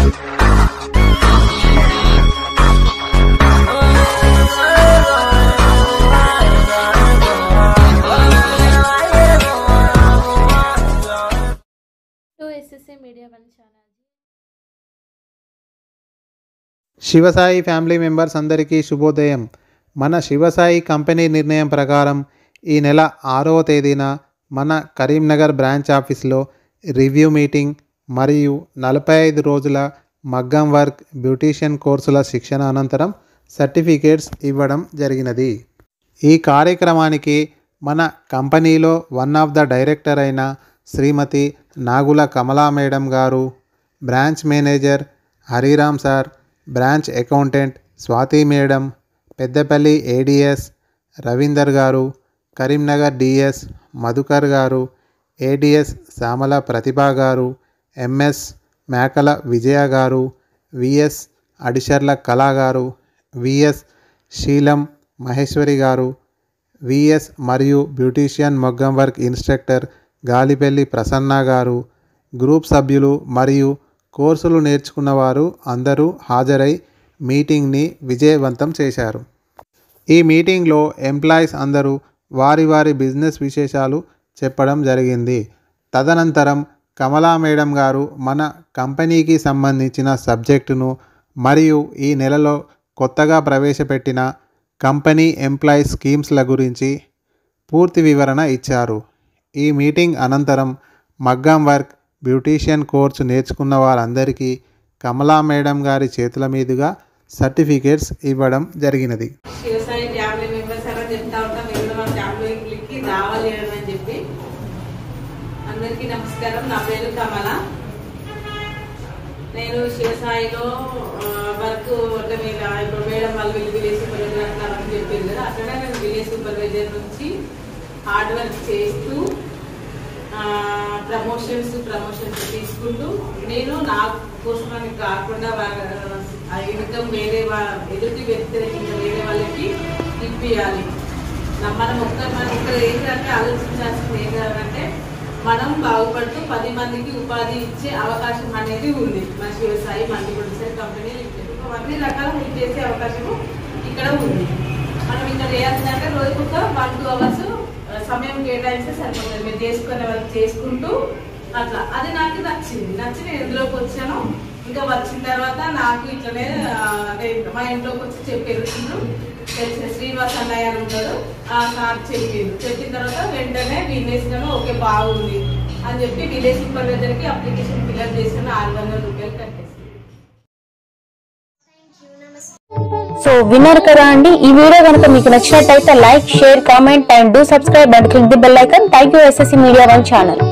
to SSA media one channel Shivasai family members అందరికీ శుభోదయం మన శివసాయి కంపెనీ నిర్ణయం ప్రకారం ఈ నెల ఆరవ తేదీన మన కరీంనగర్ బ్రాంచ్ ఆఫీస్లో రివ్యూ మీటింగ్ మరియు నలభై ఐదు రోజుల మగ్గం వర్క్ బ్యూటీషియన్ కోర్సుల శిక్షణ అనంతరం సర్టిఫికేట్స్ ఇవ్వడం జరిగినది ఈ కార్యక్రమానికి మన కంపెనీలో వన్ ఆఫ్ ద డైరెక్టర్ అయిన శ్రీమతి నాగుల కమలా మేడం గారు branch manager Hariram sir branch accountant Swathi madam Peddapalli ADS Ravinder గారు కరీంనగర్ డిఎస్ మధుకర్ గారు ఏడిఎస్ సామల ప్రతిభ గారు ఎంఎస్ మేకల విజయ గారు విఎస్ అడిషర్ల కళా గారు విఎస్ శీలం మహేశ్వరి గారు విఎస్ మరియు beautician Moggam work instructor Galipalli Prasanna గారు గ్రూప్ సభ్యులు మరియు కోర్సులు నేర్చుకున్న వారు అందరూ హాజరై మీటింగ్ని విజయవంతం చేశారు ఈ మీటింగ్లో ఎంప్లాయీస్ అందరూ వారి వారి బిజినెస్ విశేషాలు చెప్పడం జరిగింది తదనంతరం కమలా మేడం గారు మన కంపెనీకి సంబంధించిన సబ్జెక్టును మరియు ఈ నెలలో కొత్తగా ప్రవేశపెట్టిన కంపెనీ ఎంప్లాయీ స్కీమ్స్ల గురించి పూర్తి వివరణ ఇచ్చారు ఈ మీటింగ్ అనంతరం మగ్గం వర్క్ బ్యూటీషియన్ కోర్సు నేర్చుకున్న వారందరికీ కమలా మేడం గారి చేతుల మీదుగా సర్టిఫికేట్స్ ఇవ్వడం జరిగినది శివసాయి ఫ్యామిలీ మెంబర్స్ అలా చెప్తా ఉంటాం మీరు కూడా మా ఫ్యామిలీకి రావాలి అని చెప్పి అందరికీ నమస్కారం నా పేరు కమల నేను శివసాయిలో ఆ, వర్క్ అంటే మీరు ఇప్పుడు మేడం వాళ్ళు వెళ్ళి విలేజ్ సూపర్వైజర్ అంటున్నారని చెప్పింది కదా అట్లనే నేను విలేజ్ సూపర్వైజర్ నుంచి హార్డ్ వర్క్ చేస్తూ ప్రమోషన్స్ ప్రమోషన్స్ తీసుకుంటూ నేను నా కోసమని కాకుండా వాళ్ళ- ఆ ఇన్కమ్ వేరే వా- ఎదుటి వ్యతిరేకంగా వేరే వాళ్ళకి ఇప్పియాలి నా- మనం ఒక్క మనం ఇక్కడ ఏంటంటే ఆలోచించాల్సింది ఏంటంటే మనం బాగుపడుతూ పది మందికి ఉపాధి ఇచ్చే అవకాశం అనేది ఉంది మన వ్యవసాయం మంది ప్రొడ్యూసర్ కంపెనీ అన్ని రకాల హెల్ప్ చేసే అవకాశము ఇక్కడ ఉంది మనం ఇక్కడ చేయాల్సిందంటే రోజుకు ఒక వన్ టూ అవర్స్ సమయం కేటాయిస్తే సరిపోతుంది మీరు చేసుకునే వాళ్ళకి చేసుకుంటూ అట్లా అది నాకు నచ్చింది నచ్చి నేను ఇందులోకి వచ్చాను ఇంకా వచ్చిన తర్వాత నాకు ఇట్లనే ఆ, అంటే మా ఇంట్లోకి వచ్చి చెప్పారు ఇప్పుడు తెలిసిన శ్రీనివాస్ అన్నయ్య అని ఉంటాడు ఆ సార్ చెప్పారు చెప్పిన తర్వాత వెంటనే విలేజ్గాను ఓకే బాగుంది అని చెప్పి విలేజ్ సూపర్వైజర్కి అప్లికేషన్ ఫిల్అప్ చేసిన ఆరు వందల రూపాయలు కట్టేసి సో విన్నారు కదా అండి ఈ వీడియో కనుక మీకు నచ్చినట్టయితే like share comment and do subscribe and click the bell icon thank you SSC media one channel